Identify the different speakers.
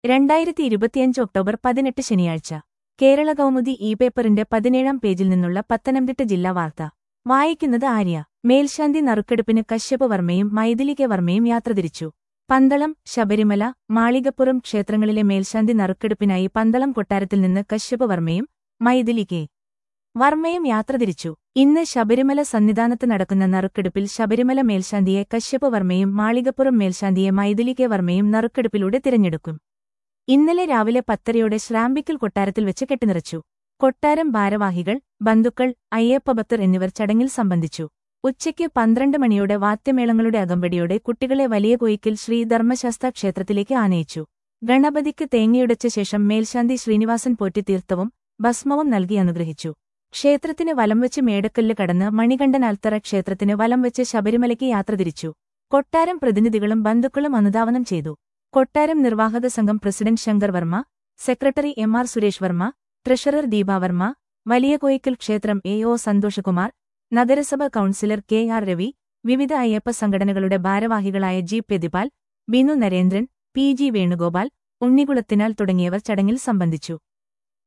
Speaker 1: രണ്ടായിരത്തി ഇരുപത്തിയഞ്ച് ഒക്ടോബർ പതിനെട്ട് ശനിയാഴ്ച കേരള കൗമുദി ഇ പേപ്പറിന്റെ പതിനേഴാം പേജിൽ നിന്നുള്ള പത്തനംതിട്ട ജില്ലാ വാർത്ത വായിക്കുന്നത് ആര്യ മേൽശാന്തി നറുക്കെടുപ്പിന് കശ്യപ വർമ്മയും മൈഥിലിക വർമ്മയും യാത്ര തിരിച്ചു പന്തളം ശബരിമല മാളികപ്പുറം ക്ഷേത്രങ്ങളിലെ മേൽശാന്തി നറുക്കെടുപ്പിനായി പന്തളം കൊട്ടാരത്തിൽ നിന്ന് കശ്യപ വർമ്മയും മൈഥിലികെ വർമ്മയും യാത്ര തിരിച്ചു ഇന്ന് ശബരിമല സന്നിധാനത്ത് നടക്കുന്ന നറുക്കെടുപ്പിൽ ശബരിമല മേൽശാന്തിയെ കശ്യപ വർമ്മയും മാളികപ്പുറം മേൽശാന്തിയെ മൈഥിലികെ വർമ്മയും നറുക്കെടുപ്പിലൂടെ തിരഞ്ഞെടുക്കും ഇന്നലെ രാവിലെ പത്തരയോടെ ശ്രാമ്പിക്കൽ കൊട്ടാരത്തിൽ വെച്ച് കെട്ടിനിറച്ചു കൊട്ടാരം ഭാരവാഹികൾ ബന്ധുക്കൾ അയ്യപ്പഭക്തർ എന്നിവർ ചടങ്ങിൽ സംബന്ധിച്ചു ഉച്ചയ്ക്ക് പന്ത്രണ്ട് മണിയോടെ വാദ്യമേളങ്ങളുടെ അകമ്പടിയോടെ കുട്ടികളെ വലിയ കൊയ്ക്കിൽ ശ്രീ ധർമ്മശാസ്ത്ര ക്ഷേത്രത്തിലേക്ക് ആനയിച്ചു ഗണപതിക്ക് തേങ്ങയുടച്ച ശേഷം മേൽശാന്തി ശ്രീനിവാസൻ പോറ്റി തീർത്ഥവും ഭസ്മവും നൽകി അനുഗ്രഹിച്ചു ക്ഷേത്രത്തിന് വലംവെച്ച് മേടക്കല്ല് കടന്ന് മണികണ്ഠനാൽത്തറ ക്ഷേത്രത്തിന് വലംവെച്ച് ശബരിമലയ്ക്ക് യാത്ര തിരിച്ചു കൊട്ടാരം പ്രതിനിധികളും ബന്ധുക്കളും അനുധാവനം ചെയ്തു കൊട്ടാരം നിർവാഹക സംഘം president Shankar Varma secretary M R Suresh Varma treasurer Deepavarma Valiya Koyikkal ക്ഷേത്രം എ ഒ സന്തോഷകുമാർ നഗരസഭ കൌൺസിലർ കെ ആർ രവി വിവിധ അയ്യപ്പ സംഘടനകളുടെ ഭാരവാഹികളായ ജി പെതിപാൽ ബിനു നരേന്ദ്രൻ പി ജി വേണുഗോപാൽ ഉണ്ണികുളത്തിനാൽ തുടങ്ങിയവർ ചടങ്ങിൽ സംബന്ധിച്ചു